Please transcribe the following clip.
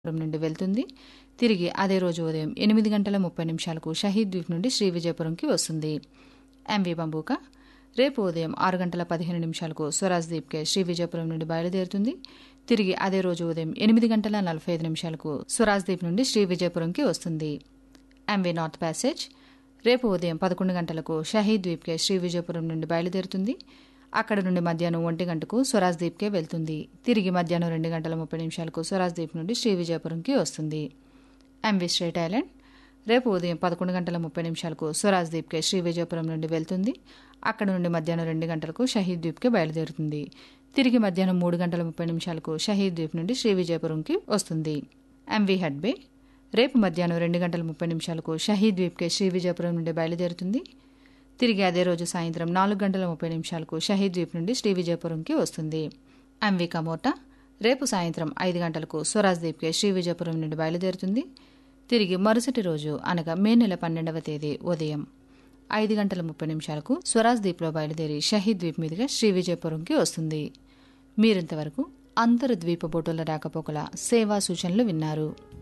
పురం నుండి వెళ్తుంది తిరిగి అదే రోజు ఉదయం ఎనిమిది గంటల ముప్పై నిమిషాలకు షహీద్ ద్వీప్ నుండి శ్రీ విజయపురంకి వస్తుంది ఎంవి బంబూకా రేపు ఉదయం ఆరు గంటల పదిహేను నిమిషాలకు స్వరాజ్ ద్వీప్కే శ్రీ విజయపురం నుండి బయలుదేరుతుంది తిరిగి అదే రోజు ఉదయం ఎనిమిది గంటల నలభై ఐదు నిమిషాలకు స్వరాజ్ ద్వీప్ నుండి శ్రీ విజయపురంకి వస్తుంది ఎంవి నార్త్ ప్యాసేజ్ రేపు ఉదయం పదకొండు గంటలకు షహీద్ ద్వీప్కే శ్రీ విజయపురం నుండి బయలుదేరుతుంది అక్కడ నుండి మధ్యాహ్నం ఒంటి గంటకు స్వరాజ్ ద్వీప్కే వెళ్తుంది తిరిగి మధ్యాహ్నం రెండు గంటల ముప్పై నిమిషాలకు స్వరాజ్ ద్వీప్ నుండి శ్రీ విజయపురంకి వస్తుంది ఎంవి స్ట్రేట్ ఐలాండ్ రేపు ఉదయం పదకొండు గంటల ముప్పై నిమిషాలకు స్వరాజ్ ద్వీప్కే శ్రీ విజయపురం నుండి వెళ్తుంది అక్కడ నుండి మధ్యాహ్నం రెండు గంటలకు షహీద్ ద్వీప్కే బయలుదేరుతుంది తిరిగి మధ్యాహ్నం మూడు గంటల ముప్పై నిమిషాలకు షహీద్ ద్వీప్ నుండి శ్రీ విజయపురంకి వస్తుంది ఎంవి హడ్బే రేపు మధ్యాహ్నం రెండు గంటల ముప్పై నిమిషాలకు షహీద్ ద్వీప్కే శ్రీ విజయపురం నుండి బయలుదేరుతుంది తిరిగి అదే రోజు సాయంత్రం నాలుగు గంటల ముప్పై నిమిషాలకు షహీద్ ద్వీప్ నుండి శ్రీ విజయపురంకి వస్తుంది ఎంవి కమోటా రేపు సాయంత్రం ఐదు గంటలకు స్వరాజ్ ద్వీప్కే శ్రీ విజయపురం నుండి బయలుదేరుతుంది తిరిగి మరుసటి రోజు అనగా మే నెల పన్నెండవ తేదీ ఉదయం ఐదు గంటల ముప్పై నిమిషాలకు స్వరాజ్ ద్వీప్లో బయలుదేరి షహీద్ ద్వీప్ మీదుగా శ్రీ విజయపురంకి వస్తుంది మీరింతవరకు అంతర్ ద్వీప బోటుల రాకపోకల సేవా సూచనలు విన్నారు